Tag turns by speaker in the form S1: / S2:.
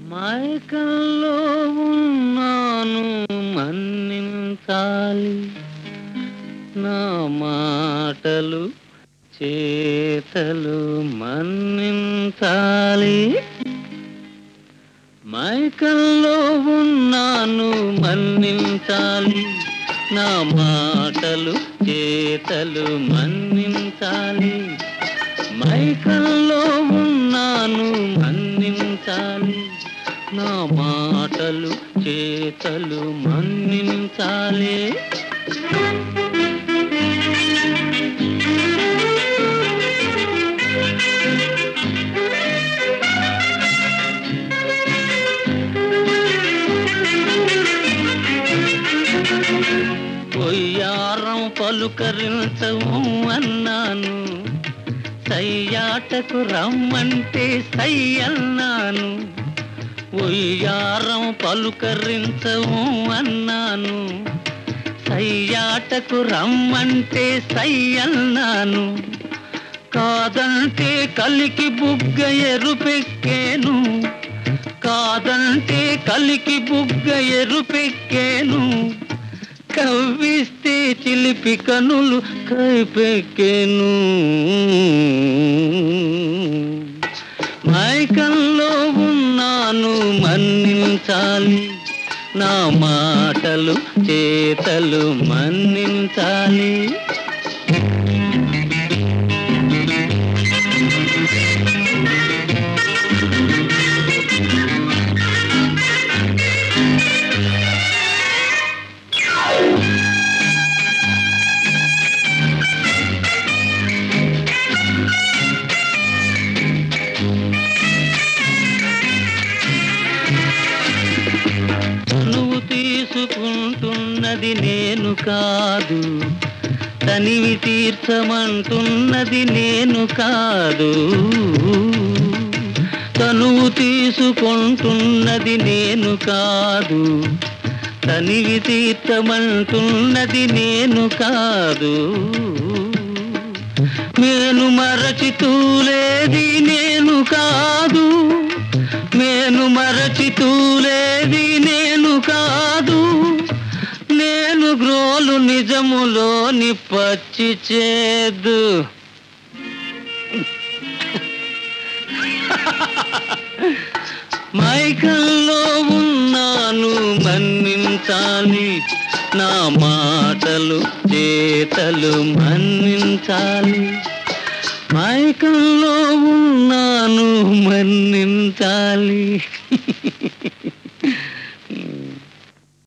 S1: మైకంలో ఉన్నాను మన్నించాలి నా మాటలు చేతలు మన్నించాలి మైకంలో ఉన్నాను మన్నించాలి నా మాటలు చేతలు మన్నించాలి మైకంలో ఉన్నాను మన్నించాలి నా మాటలు చేతలు మన్నించాలి కొయ్యారం పలుకరించవు అన్నాను సయ్యాటకు రమ్మంటే సై అన్నాను ఉయ్యారం పలుకరించవు అన్నాను సయ్యాటకు రమ్మంటే సై అన్నాను కాదంటే కలికి బుగ్గ ఎరుపెక్కేను కాదంటే కలికి బుగ్గ ఎరుపెక్కేను కవ్విస్తే చిలిపి కనులు కైపెక్కేను మైకంలో ఉన్నాను మన్నించాలి నా మాటలు చేతలు మన్నించాలి నువ్వు తీసుకుంటున్నది నేను కాదు తనివి తీర్చమంటున్నది నేను కాదు తనువు తీసుకుంటున్నది నేను కాదు తనివి తీర్చమంటున్నది నేను కాదు నేను మరచి తూలేది నేను కాదు నేను మరచి తూలేది నేను కాదు నేను గ్రోలు నిజములోని పచ్చి చేదు మైకంలో ఉన్నాను మన్నించాలి నా మాటలు చేతలు మన్నించాలి మైకంలో ఉన్నాను మన్నించాలి